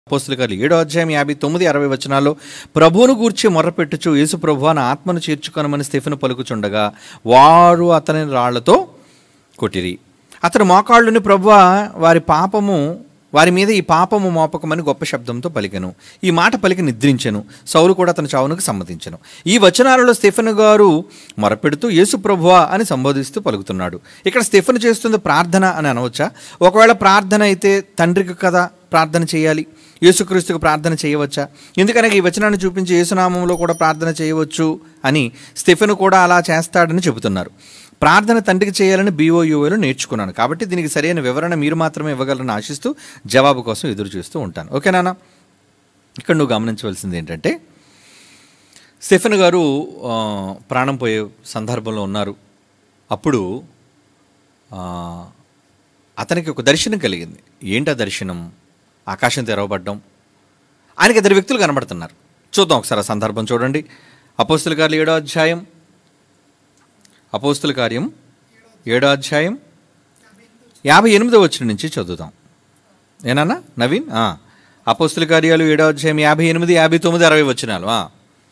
అపోస్తుల కార్యాలు ఏడో అధ్యాయం యాభై తొమ్మిది అరవై వచనాల్లో ప్రభువును గూర్చి మొర్రపెట్టుచు యేసు ప్రభు నా ఆత్మను చేర్చుకొనమని స్టెఫెను పలుకుచుండగా వారు అతని రాళ్లతో కొట్టిరి అతను మోకాళ్ళుని ప్రభువ వారి పాపము వారి మీద ఈ పాపము మోపకమని గొప్ప శబ్దంతో పలికెను ఈ మాట పలికి నిద్రించెను సౌలు కూడా అతని చావునకు సమ్మతించెను ఈ వచనాలలో స్టెఫెన్ గారు మొరపెడుతూ యేసు ప్రభువా అని సంబోధిస్తూ పలుకుతున్నాడు ఇక్కడ స్టెఫెన్ చేస్తుంది ప్రార్థన అని అనవచ్చా ఒకవేళ ప్రార్థన అయితే తండ్రికి కదా ప్రార్థన చేయాలి యేసుక్రీస్తుకు ప్రార్థన చేయవచ్చా ఎందుకనగా ఈ వచనాన్ని చూపించి యేసునామంలో కూడా ప్రార్థన చేయవచ్చు అని స్టెఫెన్ కూడా అలా చేస్తాడని చెబుతున్నారు ప్రార్థన తండ్రికి చేయాలని బీఓయూఏలో నేర్చుకున్నాను కాబట్టి దీనికి సరైన వివరణ మీరు మాత్రమే ఇవ్వగలరని ఆశిస్తూ జవాబు కోసం ఎదురు చూస్తూ ఉంటాను ఓకే నాన్న ఇక్కడ నువ్వు గమనించవలసింది ఏంటంటే స్టెఫెన్ గారు ఆ, ప్రాణం పోయే సందర్భంలో ఉన్నారు అప్పుడు ఆ, అతనికి ఒక దర్శనం కలిగింది ఏంటి ఆ దర్శనం ఆకాశం తెరవబడ్డం ఆయనకి ఇద్దరు వ్యక్తులు కనబడుతున్నారు చూద్దాం ఒకసారి ఆ సందర్భం చూడండి అపోస్తుల కార్యాలు ఏడో అధ్యాయం అపోస్తుల కార్యం ఏడో అధ్యాయం యాభై ఎనిమిదో వచ్చిన నుంచి చదువుదాం ఏనన్నా నవీన్ ఆ. అపోస్తుల కార్యాలు ఏడో అధ్యాయం యాభై ఎనిమిది యాభై తొమ్మిది అరవై వచ్చినాలు ఆ.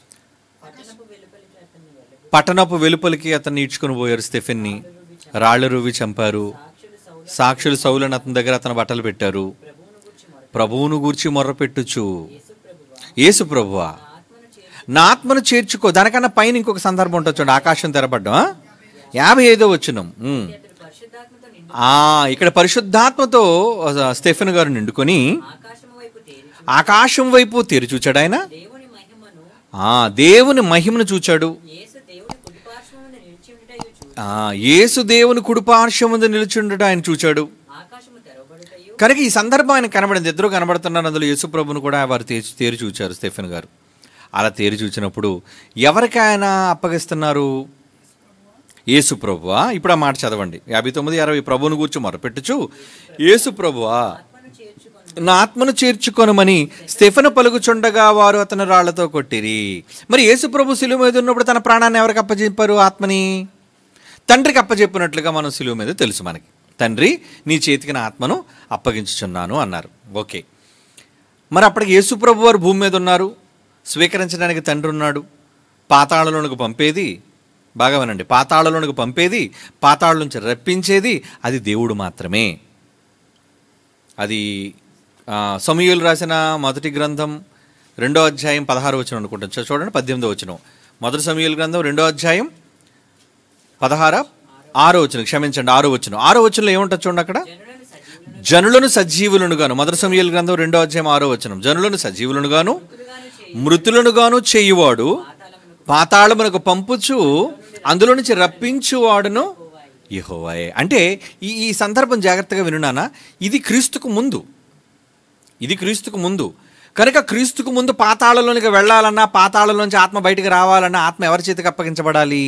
పట్టణపు వెలుపలికి అతన్ని ఈడ్చుకుని పోయారు స్టెఫెన్ని రాళ్ళ రువి చంపారు సాక్షులు సౌలను అతని దగ్గర అతని బట్టలు పెట్టారు ప్రభువును గూర్చి మొర్రపెట్టుచు యేసు ప్రభువా నా ఆత్మను చేర్చుకో దానికన్నా పైన ఇంకొక సందర్భం ఉంటుంది చూడండి ఆకాశం తెరపడ్డం ఆ? యాభై ఐదో వచ్చినం ఉమ్. పరిశుద్ధాత్మతో నిండు ఆ ఇక్కడ పరిశుద్ధాత్మతో ఆ, స్టెఫెన్ గారు నిండుకొని ఆకాశము వైపు తేరి ఆకాశం వైపు తెరి చూచాడు ఆయన దేవుని మహిమను ఆ దేవుని మహిమను చూచాడు యేసు దేవుని కుడిపార్శ్వమున నిలిచి ఉండటయు చూచి ఆ యేసు దేవుని కుడిపార్శ్వముందు నిలుచుండట ఆయన చూచాడు ఆకాశము తెరవబడుటయు కనుక ఈ సందర్భం ఆయన కనబడింది ఇద్దరు కనబడుతున్నారు అందులో యేసు ప్రభును కూడా వారు తేరి తేరి చూచారు స్టెఫెన్ గారు అలా తేరి చూచినప్పుడు ఎవరికి ఆయన అప్పగిస్తున్నారు యేసు ప్రభువా ఇప్పుడు ఆ మాట చదవండి యాభై తొమ్మిది అరవై ప్రభువును కూర్చో మొరపెట్టుచు యేసు ప్రభువా ఆత్మను చేర్చుకొని నా ఆత్మను చేర్చుకొనమని స్టెఫెను పలుకుచుండగా వారు అతను రాళ్లతో కొట్టిరి మరి యేసు ప్రభు సిలువ మీద ఉన్నప్పుడు తన ప్రాణాన్ని ఎవరికి అప్పచెప్పారు ఆత్మని తండ్రికి అప్పచెప్పినట్లుగా మనం సిలువ మీద తెలుసు మనకి తండ్రి నీ చేతికి నా ఆత్మను అప్పగించుచున్నాను అన్నారు ఓకే మరి అప్పటికి యేసు ప్రభు వారు భూమి మీద ఉన్నారు స్వీకరించడానికి తండ్రి ఉన్నాడు పాతాళలోనికి పంపేది బాగా వినండి పాతాళలోనికి పంపేది పాతాళ నుంచి రప్పించేది అది దేవుడు మాత్రమే అది సమూహలు రాసిన మొదటి గ్రంథం రెండో అధ్యాయం పదహారు వచ్చిన అనుకుంటాం చూ- చూడండి పద్దెనిమిదో వచ్చిన మొదటి సమూహల గ్రంథం రెండో అధ్యాయం పదహార ఆరో వచ్చిన క్షమించండి ఆరో వచ్చిన ఆరో వచ్చినలో ఏముంటుంది చూడండి అక్కడ జనులను సజీవులను జనులను సజీవులను గాను మొదటి సమూహల గ్రంథం రెండో అధ్యాయం ఆరో వచనం జనులను సజీవులను గాను మృతులను గాను చేయువాడు పాతాళమునకు పంపుచు అందులో నుంచి రప్పించువాడును యెహోవాయే అంటే ఈ ఈ సందర్భం జాగ్రత్తగా వినునానా ఇది క్రీస్తుకు ముందు ఇది క్రీస్తుకు ముందు కనుక క్రీస్తుకు ముందు పాతాళంలోనికి వెళ్ళాలన్నా పాతాళంలోంచి ఆత్మ బయటికి రావాలన్నా ఆత్మ ఎవరి చేతికి అప్పగించబడాలి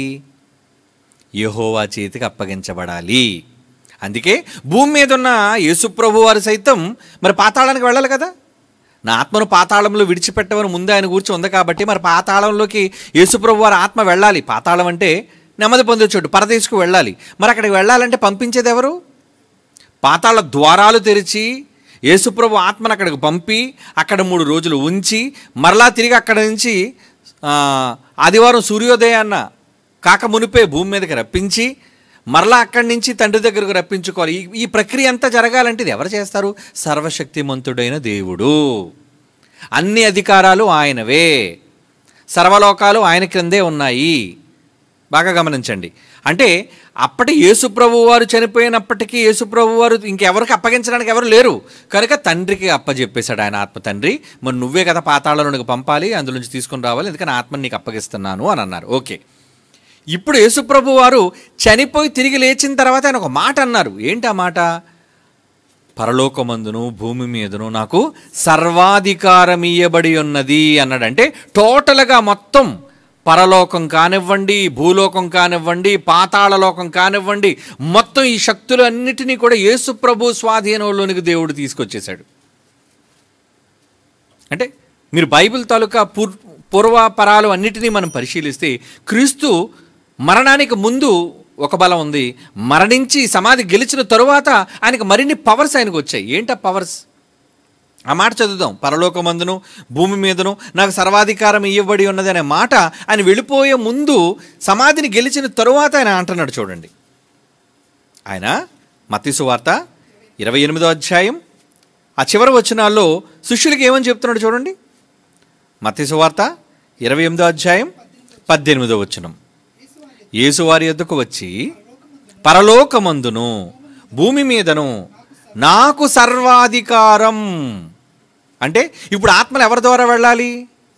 యెహోవా చేతికి అప్పగించబడాలి అందుకే భూమి మీద ఉన్న యేసుప్రభు వారు సైతం మరి పాతాళానికి వెళ్ళాలి కదా నా ఆత్మను పాతాళంలో విడిచిపెట్టమని ముందే ఆయన కూర్చో ఉంది కాబట్టి మరి పాతాళంలోకి యేసుప్రభు వారి ఆత్మ వెళ్ళాలి పాతాళం అంటే నెమ్మది పొందే చోటు పరదేశకు వెళ్ళాలి మరి అక్కడికి వెళ్ళాలంటే పంపించేది ఎవరు పాతాళ ద్వారాలు తెరిచి యేసుప్రభు ఆత్మను అక్కడికి పంపి అక్కడ మూడు రోజులు ఉంచి మరలా తిరిగి అక్కడ నుంచి ఆ, ఆదివారం సూర్యోదయాన్న కాక మునిపే భూమి మీదకి రప్పించి మరలా అక్కడి నుంచి తండ్రి దగ్గరకు రప్పించుకోవాలి ఈ ఈ ప్రక్రియ అంతా జరగాలంటే ఇది ఎవరు చేస్తారు సర్వశక్తిమంతుడైన దేవుడు అన్ని అధికారాలు ఆయనవే సర్వలోకాలు ఆయన క్రిందే ఉన్నాయి బాగా గమనించండి అంటే అప్పటి యేసుప్రభు వారు చనిపోయినప్పటికీ యేసుప్రభు వారు ఇంకెవరికి అప్పగించడానికి ఎవరు లేరు కనుక తండ్రికి అప్పచెప్పేశాడు ఆయన ఆత్మ తండ్రి మరి నువ్వే కదా పాతాళలోనికి పంపాలి అందులోంచి తీసుకుని రావాలి ఎందుకని ఆత్మని నీకు అప్పగిస్తున్నాను అని అన్నారు ఓకే ఇప్పుడు యేసుప్రభు వారు చనిపోయి తిరిగి లేచిన తర్వాత ఆయన ఒక మాట అన్నారు ఏంటి ఆ మాట పరలోకమందును భూమి మీదను నాకు సర్వాధికారం ఇయ్యబడి ఉన్నది అన్నాడు అంటే టోటల్గా మొత్తం పరలోకం కానివ్వండి భూలోకం కానివ్వండి పాతాళలోకం కానివ్వండి మొత్తం ఈ శక్తులు అన్నిటినీ కూడా యేసు ప్రభు స్వాధీనంలోనికి దేవుడు తీసుకొచ్చేశాడు అంటే మీరు బైబిల్ తాలూకా పూర్ పూర్వపరాలు అన్నిటినీ మనం పరిశీలిస్తే క్రీస్తు మరణానికి ముందు ఒక బలం ఉంది మరణించి సమాధి గెలిచిన తరువాత ఆయనకు మరిన్ని పవర్స్ ఆయనకు వచ్చాయి ఏంటా పవర్స్ ఆ మాట చదువుదాం పరలోకమందును భూమి మీదను నాకు సర్వాధికారం ఇవ్వబడి ఉన్నది అనే మాట ఆయన వెళ్ళిపోయే ముందు సమాధిని గెలిచిన తరువాత ఆయన అంటున్నాడు చూడండి ఆయన మత్తీసు వార్త ఇరవై ఎనిమిదో అధ్యాయం ఆ చివరి వచనాల్లో శిష్యులకి ఏమని చెప్తున్నాడు చూడండి మత్తీసు వార్త ఇరవై ఎనిమిదో అధ్యాయం పద్దెనిమిదో వచనం యేసువారి యొద్దకు వచ్చి పరలోకమందును భూమి మీదను నాకు సర్వాధికారం అంటే ఇప్పుడు ఆత్మలు ఎవరి ద్వారా వెళ్ళాలి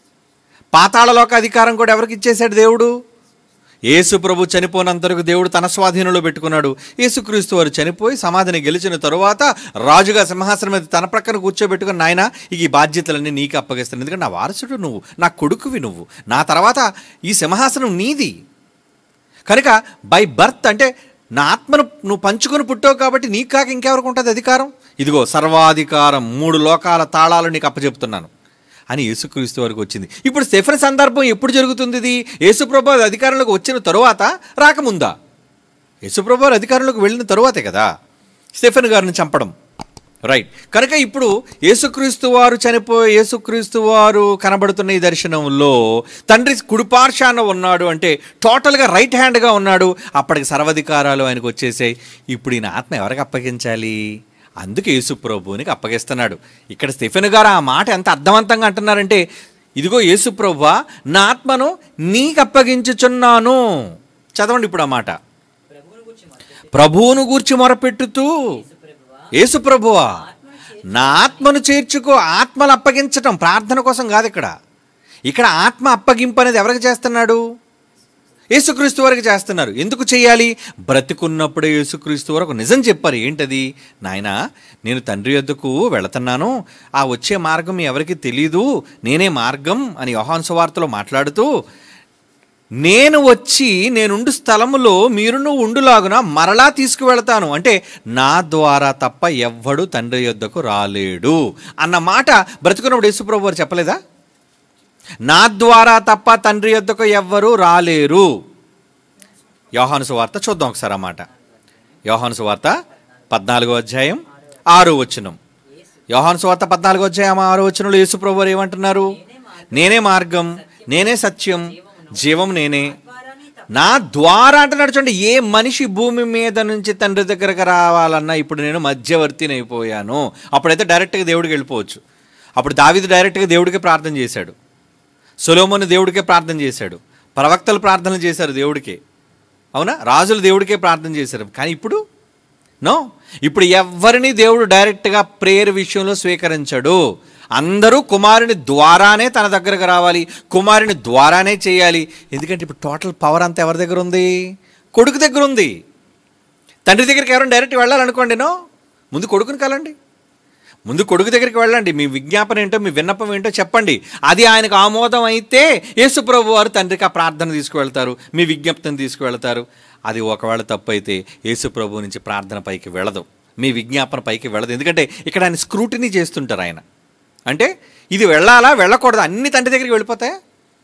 పాతాళలోక అధికారం కూడా ఎవరికి ఇచ్చేశాడు దేవుడు యేసు ప్రభు చనిపోయినంతరకు దేవుడు తన స్వాధీనంలో పెట్టుకున్నాడు యేసుక్రీస్తు వారు చనిపోయి సమాధిని గెలిచిన తరువాత రాజుగా సింహాసనం మీద తన ప్రక్కన కూర్చోబెట్టుకుని నాయన ఈ బాధ్యతలన్నీ నీకు అప్పగిస్తాను ఎందుకంటే నా వారసుడు నువ్వు నా కొడుకువి నువ్వు నా తర్వాత ఈ సింహాసనం నీది కనుక బై బర్త్ అంటే నా ఆత్మను నువ్వు పంచుకొని పుట్టావు కాబట్టి నీకు కాక ఇంకెవరికి ఉంటుంది అధికారం ఇదిగో సర్వాధికారం మూడు లోకాల తాళాలు నీకు అప్పచెప్తున్నాను అని యేసుక్రీస్తు వరకు వచ్చింది ఇప్పుడు స్టెఫెన్ సందర్భం ఎప్పుడు జరుగుతుంది ఇది యేసుప్రభు అధికారంలోకి వచ్చిన తరువాత రాకముందా యేసుప్రభు అధికారంలోకి వెళ్ళిన తరువాతే కదా స్టెఫెన్ గారిని చంపడం రైట్ కనుక ఇప్పుడు యేసుక్రీస్తు వారు చనిపోయి యేసుక్రీస్తు వారు కనబడుతున్న ఈ దర్శనంలో తండ్రి కుడిపార్శాన ఉన్నాడు అంటే టోటల్గా రైట్ హ్యాండ్గా ఉన్నాడు అప్పటికి సర్వధికారాలు ఆయనకు వచ్చేసాయి ఇప్పుడు ఈయన ఆత్మ ఎవరికి అప్పగించాలి అందుకే యేసు ప్రభువునికి అప్పగిస్తున్నాడు ఇక్కడ స్టెఫెన్ గారు ఆ మాట ఎంత అర్థవంతంగా అంటున్నారంటే ఇదిగో యేసు ప్రభువా నా ఆత్మను నీకు అప్పగించుచున్నాను చదవండి ఇప్పుడు ఆ మాట ప్రభువును గురించి మొదలు ప్రభువును గూర్చి మొరపెట్టుతూ ప్రభువా యేసు ప్రభువా నా ఆత్మను చేర్చుకో ఆత్మలు అప్పగించటం ప్రార్థన కోసం కాదు ఇక్కడ ఇక్కడ ఆత్మ అప్పగింపు అనేది ఎవరికి చేస్తున్నాడు యేసుక్రీస్తు వరకు చేస్తున్నారు ఎందుకు చేయాలి బ్రతికున్నప్పుడే యేసుక్రీస్తు వరకు నిజం చెప్పారు ఏంటది నాయనా నేను తండ్రి యొద్దకు వెళుతున్నాను ఆ వచ్చే మార్గం ఎవరికి తెలీదు నేనే మార్గం అని యోహాన్ సువార్తలో మాట్లాడుతూ నేను వచ్చి నేనుండు స్థలములో మీరును ఉండులాగున మరలా తీసుకువెళతాను అంటే నా ద్వారా తప్ప ఎవ్వడు తండ్రి యొద్దకు రాలేడు అన్న మాట బ్రతుకున్నప్పుడు యేసుప్రభు వారు చెప్పలేదా నా ద్వారా తప్ప తండ్రి యొద్దకు ఎవ్వరూ రాలేరు యోహాను సువార్త చూద్దాం ఒకసారి ఆ మాట యోహాను సువార్త పద్నాలుగో అధ్యాయం ఆరో వచనం యోహాను సువార్త పద్నాలుగో అధ్యాయం ఆరో వచనంలో యేసుప్రభు వారు ఏమంటున్నారు నేనే మార్గం నేనే సత్యం జీవం నేనే ద్వారానే తప్ప నా ద్వారా అంటున్నాడు చూడండి ఏ మనిషి భూమి మీద నుంచి తండ్రి దగ్గరకు రావాలన్నా ఇప్పుడు నేను మధ్యవర్తిని అయిపోయాను అప్పుడైతే డైరెక్ట్గా దేవుడికి వెళ్ళిపోవచ్చు అప్పుడు దావిది డైరెక్ట్గా దేవుడికి ప్రార్థన చేశాడు సొలోమోని దేవుడికే ప్రార్థన చేశాడు ప్రవక్తలు ప్రార్థన చేశారు దేవుడికే అవునా రాజులు దేవుడికే ప్రార్థన చేశారు కానీ ఇప్పుడు నో ఇప్పుడు ఎవరిని దేవుడు డైరెక్ట్గా ప్రేయర్ విషయంలో స్వీకరించడు అందరూ కుమారుని ద్వారానే తన దగ్గరకు రావాలి కుమారుని ద్వారానే చేయాలి ఎందుకంటే ఇప్పుడు టోటల్ పవర్ అంతా ఎవరి దగ్గర ఉంది కొడుకు దగ్గర ఉంది తండ్రి దగ్గరికి ఎవరైనా డైరెక్ట్ వెళ్ళాలనుకోండి నో ముందు కొడుకుని కలండి ముందు కొడుకు దగ్గరికి వెళ్ళండి మీ విజ్ఞాపన ఏంటో మీ విన్నపం ఏంటో చెప్పండి అది ఆయనకు ఆమోదం అయితే యేసుప్రభు వారు తండ్రికి ఆ ప్రార్థన తీసుకువెళ్తారు మీ విజ్ఞప్తిని తీసుకువెళ్తారు అది ఒకవేళ తప్పు అయితే యేసుప్రభు నుంచి ప్రార్థన పైకి వెళ్ళదు మీ విజ్ఞాపన పైకి వెళ్ళదు ఎందుకంటే ఇక్కడ ఆయన స్క్రూటినీ చేస్తుంటారు ఆయన అంటే ఇది వెళ్ళాలా వెళ్ళకూడదు అన్ని తండ్రి దగ్గరికి వెళ్ళిపోతాయా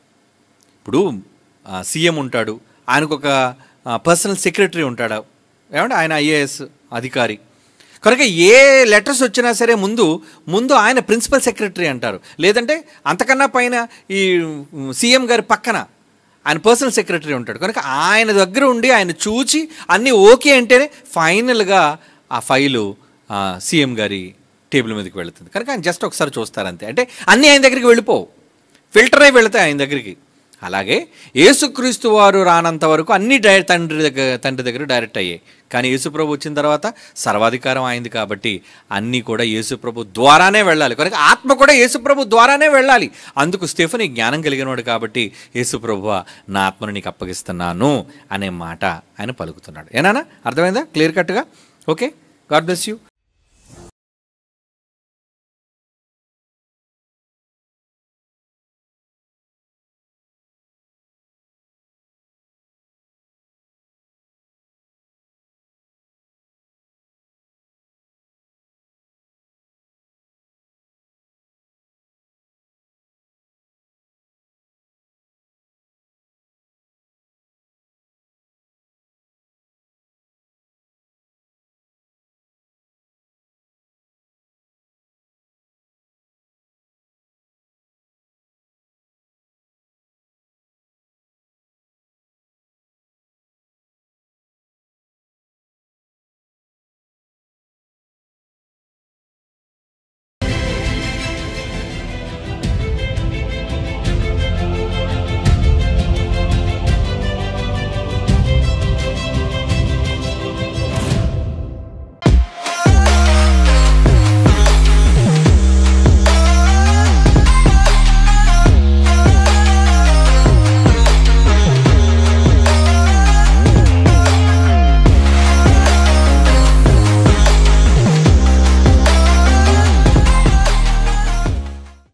ఇప్పుడు ఆ, సీఎం ఉంటాడు ఆయనకు ఒక పర్సనల్ సెక్రటరీ ఉంటాడు ఏమంటే ఆయన ఐఏఎస్ అధికారి కనుక ఏ లెటర్స్ వచ్చినా సరే ముందు ముందు ఆయన ప్రిన్సిపల్ సెక్రటరీ అంటారు లేదంటే అంతకన్నా పైన ఈ సీఎం గారి పక్కన ఆయన పర్సనల్ సెక్రటరీ ఉంటాడు కనుక ఆయన దగ్గర ఉండి ఆయన చూచి అన్నీ ఓకే అంటేనే ఫైనల్గా ఆ ఫైలు సీఎం గారి టేబుల్ మీదకి వెళుతుంది కనుక ఆయన జస్ట్ ఒకసారి చూస్తారంతే అంటే అన్నీ ఆయన దగ్గరికి వెళ్ళిపోవు ఫిల్టర్ అయి వెళతాయి ఆయన దగ్గరికి అలాగే యేసుక్రీస్తు వారు రానంత వరకు అన్ని డై తండ్రి దగ్గర తండ్రి దగ్గర డైరెక్ట్ అయ్యాయి కానీ యేసుప్రభు వచ్చిన తర్వాత సర్వాధికారం అయింది కాబట్టి అన్నీ కూడా యేసుప్రభు ద్వారానే వెళ్ళాలి కనుక ఆత్మ కూడా యేసుప్రభు ద్వారానే వెళ్ళాలి అందుకు స్టెఫెన్ జ్ఞానం కలిగినవాడు కాబట్టి యేసుప్రభు నా ఆత్మను నీకు అప్పగిస్తున్నాను అనే మాట ఆయన పలుకుతున్నాడు ఏనా అర్థమైందా క్లియర్ కట్గా ఓకే గాడ్ బ్లెస్ యూ